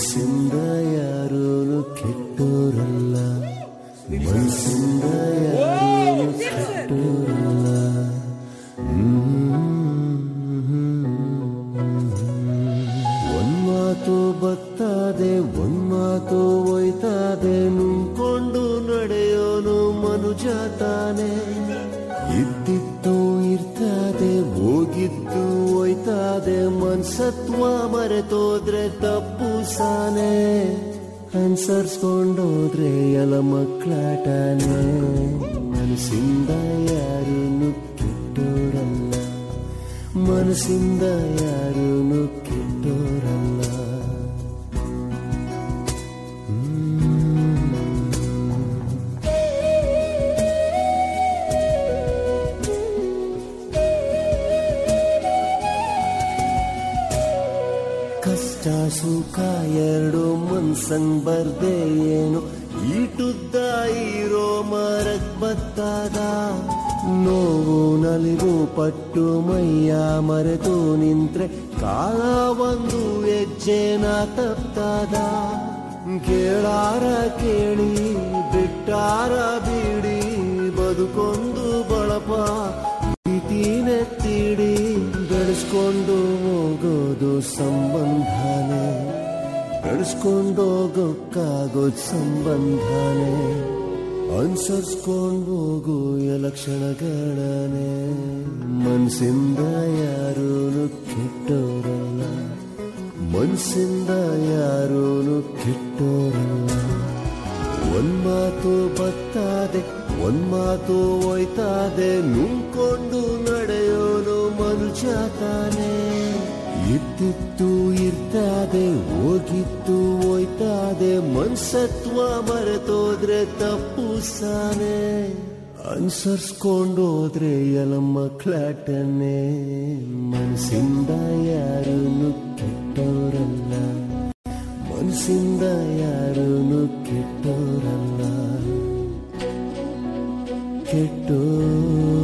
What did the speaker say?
ಮನಸ್ಸಿಂದ ಯಾರೂ ಕೆಟ್ಟೋರಲ್ಲ ಮನಸ್ಸಿಂದ ಯಾರೂ ಕೆಟ್ಟೋರಲ್ಲ ಒಂದ್ ಮಾತು ಬತ್ತಾದೆ ಒಂದ್ ಮಾತು ಒಯ್ತಾದೆ ನುಂಕೊಂಡು ನಡೆಯೋನು ಮನುಜ ತಾನೆ ಇದ್ದಿತ್ತು ಇರ್ತಾದೆ ಹೋಗಿದ್ದು ಒಯ್ತಾದೆ ಮನ್ಸತ್ವ ಮರೆತೋದ್ರೆ ತಪ್ಪು ಸಾನೆ ಅನ್ಸರ್ಸ್ಕೊಂಡೋದ್ರೆ ಎಲ ಮಕ್ಕಳಾಟನೆ ಮನಸ್ಸಿಂದ ಯಾರು ಕೆಟ್ಟೋರಲ್ಲ ಮನಸ್ಸಿಂದ ಯಾರೂ ಕೆಟ್ಟೋರಲ್ಲ ಕಷ್ಟ ಸುಖ ಎರಡು ಮನ್ಸಂಗ್ ಬರ್ದೆ ಏನು ಈಟುದ್ದ ಇರೋ ಮರಕ್ ಬತ್ತಾದ ನೋವು ನಲಿವು ಪಟ್ಟು ಮೈಯ ಮರೆತು ನಿಂತ್ರೆ ಕಾಲ ಒಂದು ಹೆಜ್ಜೆನ ತಪ್ತಾದ ಕೇಳಾರ ಕೇಳಿ ಬಿಟ್ಟಾರ ಬಿಡಿ ಬದುಕೊಂದು ಬಳಪ ಪ್ರೀತಿನೆತ್ತಿಡಿ ಬೆಳೆಸ್ಕೊಂಡು ಹೋಗೋದು ಸಂಬಂಧನೇ ಬೆಳೆಸ್ಕೊಂಡು ಹೋಗೋಕ್ಕಾಗೋದ್ ಸಂಬಂಧನೇ ಅನ್ಸರ್ಸ್ಕೊಂಡು ಹೋಗು ಎಲಕ್ಷಣಗಳನೆ ಮನ್ಸಿಂದ ಯಾರೂ ಕೆಟ್ಟೋರಲ್ಲ ಮನ್ಸಿಂದ ಯಾರೂ ಕೆಟ್ಟೋರಲ್ಲ ಒಂದ್ ಮಾತು ಬತ್ತಾದೆ ಒಂದ್ ಮಾತು ಒಯ್ತಾದೆ ನುಂಕೊಂಡು ನಡೆಯೋನು ಮನುಜ ತಾನೆ ಇದ್ದಿತ್ತು ಇರ್ತಾದೆ ಹೋಗಿತ್ತು ಒಯ್ತಾದೆ ಮನ್ಸತ್ವ ಮರೆತೋದ್ರೆ ತಪ್ಪು ಸಾನೆ ಅನ್ಸರ್ಸ್ಕೊಂಡೋದ್ರೆ ಎಲ ಮಕ್ಕಳಾಟನೆ ಮನಸ್ಸಿಂದ ಯಾರೂ ಕೆಟ್ಟವರಲ್ಲ ಮನಸ್ಸಿಂದ ಯಾರೂ ಕೆಟ್ಟೋರಲ್ಲ ಕೆಟ್ಟೋ